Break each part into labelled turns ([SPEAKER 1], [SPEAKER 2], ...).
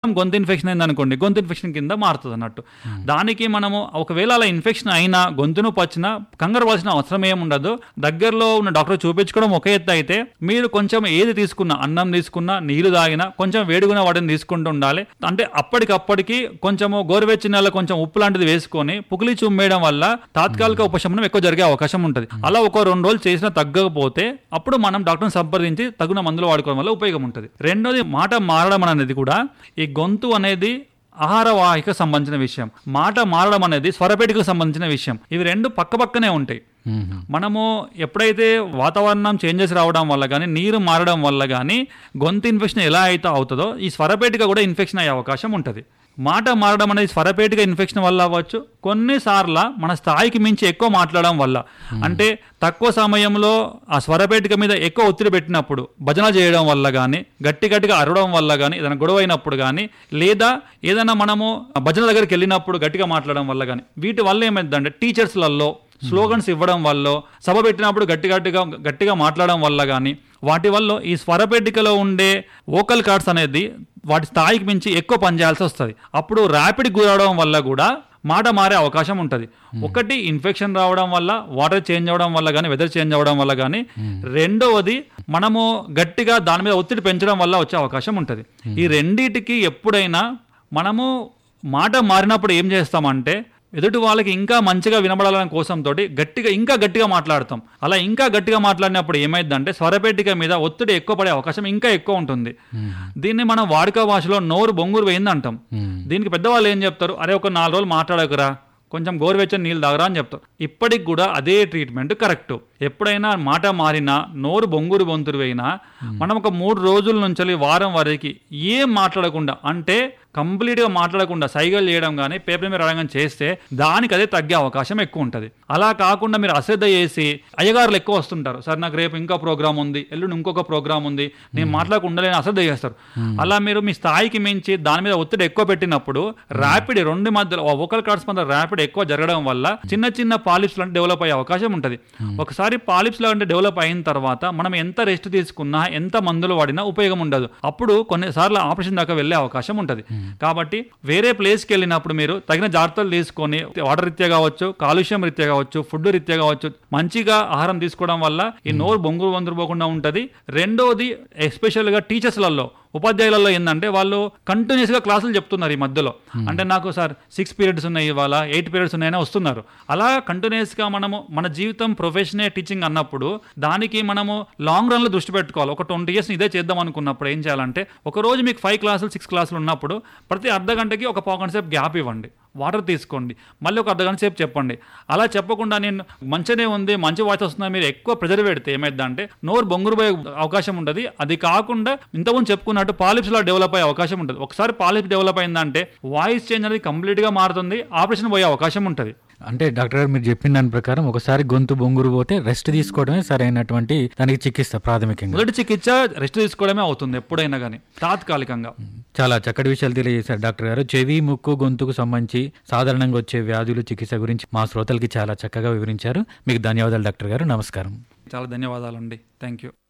[SPEAKER 1] గొంతు ఇన్ఫెక్షన్ అయింది అనుకోండి గొంతు ఇన్ఫెక్షన్ కింద మారుతుంది అన్నట్టు దానికి మనము ఒకవేళ అలా ఇన్ఫెక్షన్ అయినా గొంతు నొప్పి వచ్చినా కంగారు పడాల్సిన అవసరం ఏమి ఉండదు దగ్గరలో ఉన్న డాక్టర్ చూపించుకోవడం ఒక ఎత్తు అయితే మీరు కొంచెం ఏది తీసుకున్నా అన్నం తీసుకున్నా నీళ్లు తాగినా కొంచెం వేడిగున్న వాటిని తీసుకుంటూ ఉండాలి అంటే అప్పటికప్పటికి కొంచెము గోరువెచ్చని నెల కొంచెం ఉప్పు లాంటిది వేసుకొని పుకిలి చుమ్మేయడం వల్ల తాత్కాలిక ఉపశమనం ఎక్కువ జరిగే అవకాశం ఉంటుంది అలా ఒక రెండు రోజులు చేసినా తగ్గకపోతే అప్పుడు మనం డాక్టర్ని సంప్రదించి తగిన మందులు వాడుకోవడం వల్ల ఉపయోగం ఉంటుంది రెండోది మాట మారడం అనేది కూడా ఈ గొంతు అనేది ఆహార వాహిక సంబంధించిన విషయం మాట మారడం అనేది స్వరపేటికకు సంబంధించిన విషయం ఇవి రెండు పక్క పక్కనే ఉంటాయి మనము ఎప్పుడైతే వాతావరణం చేంజెస్ రావడం వల్ల కానీ నీరు మారడం వల్ల కానీ గొంతు ఇన్ఫెక్షన్ ఎలా అయితే అవుతుందో ఈ స్వరపేటిక కూడా ఇన్ఫెక్షన్ అయ్యే అవకాశం ఉంటుంది మాట మారడం అనేది స్వరపేటిక ఇన్ఫెక్షన్ వల్ల అవ్వచ్చు కొన్నిసార్లు మన స్థాయికి మించి ఎక్కువ మాట్లాడడం వల్ల అంటే తక్కువ సమయంలో ఆ స్వరపేటిక మీద ఎక్కువ ఒత్తిడి పెట్టినప్పుడు భజన చేయడం వల్ల కానీ గట్టి గట్టిగా అరవడం వల్ల కానీ ఏదైనా గొడవ అయినప్పుడు కానీ లేదా ఏదైనా మనము భజన దగ్గరికి వెళ్ళినప్పుడు గట్టిగా మాట్లాడడం వల్ల కానీ వీటి వల్ల ఏమైందంటే టీచర్స్లలో స్లోగన్స్ ఇవ్వడం వల్ల సభ పెట్టినప్పుడు గట్టి గట్టిగా గట్టిగా మాట్లాడడం వల్ల కానీ వాటి వల్ల ఈ స్వరపేటికలో ఉండే వోకల్ కార్డ్స్ అనేది వాటి స్థాయికి మించి ఎక్కువ పనిచేయాల్సి వస్తుంది అప్పుడు ర్యాపిడ్ గురవడం వల్ల కూడా మాట మారే అవకాశం ఉంటుంది ఒకటి ఇన్ఫెక్షన్ రావడం వల్ల వాటర్ చేంజ్ అవ్వడం వల్ల కానీ వెదర్ చేంజ్ అవ్వడం వల్ల కానీ రెండవది మనము గట్టిగా దాని మీద ఒత్తిడి పెంచడం వల్ల వచ్చే అవకాశం ఉంటుంది ఈ రెండిటికి ఎప్పుడైనా మనము మాట మారినప్పుడు ఏం చేస్తామంటే ఎదుటి వాళ్ళకి ఇంకా మంచిగా వినబడాలనే కోసంతో గట్టిగా ఇంకా గట్టిగా మాట్లాడతాం అలా ఇంకా గట్టిగా మాట్లాడినప్పుడు ఏమైందంటే స్వరపేటిక మీద ఒత్తిడి ఎక్కువ పడే అవకాశం ఇంకా ఎక్కువ ఉంటుంది దీన్ని మనం వాడుక భాషలో నోరు బొంగురు వేయింది అంటాం దీనికి పెద్దవాళ్ళు ఏం చెప్తారు అరే ఒక నాలుగు రోజులు మాట్లాడకురా కొంచెం గోరువెచ్చని నీళ్ళు తాగరా అని చెప్తారు ఇప్పటికి కూడా అదే ట్రీట్మెంట్ కరెక్ట్ ఎప్పుడైనా మాట మారినా నోరు బొంగురు బొంతురు వేయినా మనం ఒక మూడు రోజుల నుంచి వారం వరకు ఏం మాట్లాడకుండా అంటే కంప్లీట్గా మాట్లాడకుండా సైగలు చేయడం కానీ పేపర్ మీద రాయడం కానీ చేస్తే దానికి అదే తగ్గే అవకాశం ఎక్కువ ఉంటుంది అలా కాకుండా మీరు అశ్రద్ధ చేసి అయ్యగారులు ఎక్కువ వస్తుంటారు సార్ నాకు రేపు ఇంకా ప్రోగ్రామ్ ఉంది ఎల్లుండి ఇంకొక ప్రోగ్రామ్ ఉంది నేను మాట్లాడకుండా లేని అశ్రద్ధ చేస్తారు అలా మీరు మీ స్థాయికి మించి దాని మీద ఒత్తిడి ఎక్కువ పెట్టినప్పుడు ర్యాపిడ్ రెండు మధ్యలో వోకల్ కార్డ్స్ మధ్య ర్యాపిడ్ ఎక్కువ జరగడం వల్ల చిన్న చిన్న పాలిప్స్ లాంటి డెవలప్ అయ్యే అవకాశం ఉంటుంది ఒకసారి పాలిప్స్ లాంటి డెవలప్ అయిన తర్వాత మనం ఎంత రెస్ట్ తీసుకున్నా ఎంత మందులు వాడినా ఉపయోగం ఉండదు అప్పుడు కొన్నిసార్లు ఆపరేషన్ దాకా వెళ్ళే అవకాశం ఉంటుంది కాబట్టి వేరే ప్లేస్కి వెళ్ళినప్పుడు మీరు తగిన జాగ్రత్తలు తీసుకొని వాటర్ రీత్యా కావచ్చు కాలుష్యం రీత్యా కావచ్చు ఫుడ్ రీత్యా కావచ్చు మంచిగా ఆహారం తీసుకోవడం వల్ల ఈ నోరు బొంగురు బొందురు పోకుండా ఉంటుంది రెండోది ఎస్పెషల్గా టీచర్స్లలో ఉపాధ్యాయులలో ఏంటంటే వాళ్ళు కంటిన్యూస్గా క్లాసులు చెప్తున్నారు ఈ మధ్యలో అంటే నాకు సార్ సిక్స్ పీరియడ్స్ ఉన్నాయి ఇవాళ ఎయిట్ పీరియడ్స్ ఉన్నాయని వస్తున్నారు అలా కంటిన్యూస్గా మనము మన జీవితం ప్రొఫెషనే టీచింగ్ అన్నప్పుడు దానికి మనము లాంగ్ రన్లో దృష్టి పెట్టుకోవాలి ఒక ట్వంటీ ఇయర్స్ ఇదే చేద్దాం అనుకున్నప్పుడు ఏం చేయాలంటే ఒక రోజు మీకు ఫైవ్ క్లాసులు సిక్స్ క్లాసులు ఉన్నప్పుడు ప్రతి అర్ధ గంటకి ఒక పావు గంట సేపు గ్యాప్ ఇవ్వండి వాటర్ తీసుకోండి మళ్ళీ ఒక అర్ధ గంట సేపు చెప్పండి అలా చెప్పకుండా నేను మంచిగానే ఉంది మంచి వాయిస్ వస్తుందా మీరు ఎక్కువ ప్రెజర్ పెడితే ఏమైందంటే నోరు బొంగురు పోయే అవకాశం ఉంటుంది అది కాకుండా ఇంతకుముందు చెప్పుకున్నట్టు పాలిప్స్ లా డెవలప్ అయ్యే అవకాశం ఉంటుంది ఒకసారి పాలిప్స్ డెవలప్ అయిందంటే వాయిస్ చేంజ్ అనేది కంప్లీట్గా మారుతుంది ఆపరేషన్ పోయే అవకాశం ఉంటుంది
[SPEAKER 2] అంటే డాక్టర్ గారు మీరు చెప్పిన దాని ప్రకారం ఒకసారి గొంతు బొంగురు పోతే రెస్ట్ తీసుకోవడమే సరైనటువంటి దానికి చికిత్స ప్రాథమికంగా
[SPEAKER 1] మొదటి చికిత్స రెస్ట్ తీసుకోవడమే అవుతుంది ఎప్పుడైనా కానీ తాత్కాలికంగా
[SPEAKER 2] చాలా చక్కటి విషయాలు తెలియజేశారు డాక్టర్ గారు చెవి ముక్కు గొంతుకు సంబంధించి సాధారణంగా వచ్చే వ్యాధులు చికిత్స గురించి మా శ్రోతలకి చాలా చక్కగా వివరించారు మీకు ధన్యవాదాలు డాక్టర్ గారు నమస్కారం
[SPEAKER 1] చాలా ధన్యవాదాలండి థ్యాంక్ యూ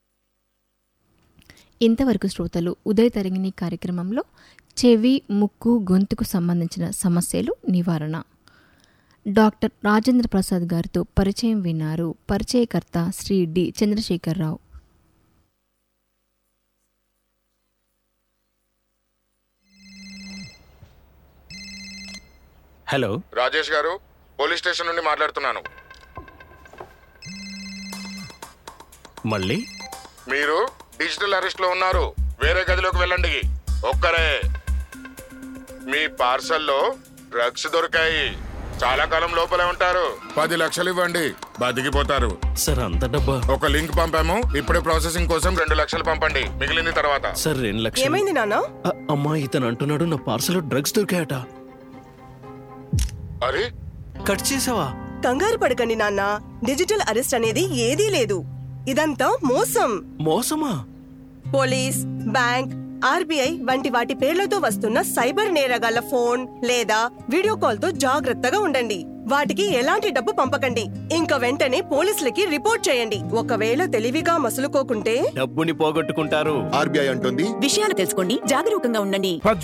[SPEAKER 3] ఇంతవరకు శ్రోతలు ఉదయ తరంగిణి కార్యక్రమంలో చెవి ముక్కు గొంతుకు సంబంధించిన సమస్యలు నివారణ డాక్టర్ రాజేంద్ర ప్రసాద్ గారితో పరిచయం విన్నారు పరిచయకర్త శ్రీ డి చంద్రశేఖరరావు
[SPEAKER 4] హలో
[SPEAKER 5] రాజేష్ గారు పోలీస్ స్టేషన్ నుండి మాట్లాడుతున్నాను
[SPEAKER 4] మళ్ళీ
[SPEAKER 5] మీరు డిజిటల్ అరెస్ట్ లో ఉన్నారు వేరే గదిలోకి వెళ్ళండి ఒక్కరే మీ పార్సల్లో డ్రగ్స్ దొరికాయి చాలా కాలం లోపలే ఉంటారు పది లక్షలు ఇవ్వండి బతికిపోతారు
[SPEAKER 4] సార్ అంత డబ్బా
[SPEAKER 5] ఒక లింక్ పంపాము ఇప్పుడే ప్రాసెసింగ్ కోసం రెండు లక్షలు పంపండి మిగిలింది తర్వాత
[SPEAKER 4] సార్ రెండు లక్షలు
[SPEAKER 6] ఏమైంది నాన్న
[SPEAKER 4] అ- అమ్మా ఇతను అంటున్నాడు నా పార్సల్ డ్రగ్స్ దొరికాయట
[SPEAKER 5] అరే
[SPEAKER 4] కట్ చేసావా
[SPEAKER 6] కంగారు పడకండి నాన్న డిజిటల్ అరెస్ట్ అనేది ఏదీ లేదు ఇదంతా మోసం
[SPEAKER 4] మోసమా
[SPEAKER 6] పోలీస్ బ్యాంక్ ఆర్బీఐ వంటి వాటి పేర్లతో వస్తున్న సైబర్ నేరగాళ్ల ఫోన్ లేదా వీడియో కాల్ తో జాగ్రత్తగా ఉండండి వాటికి ఎలాంటి డబ్బు పంపకండి ఇంకా వెంటనే పోలీసులకి రిపోర్ట్ చేయండి ఒకవేళ తెలివిగా మసులుకోకుంటే
[SPEAKER 4] డబ్బుని పోగొట్టుకుంటారు
[SPEAKER 5] ఆర్బీఐ అంటుంది
[SPEAKER 7] విషయాలు తెలుసుకోండి జాగరూకంగా ఉండండి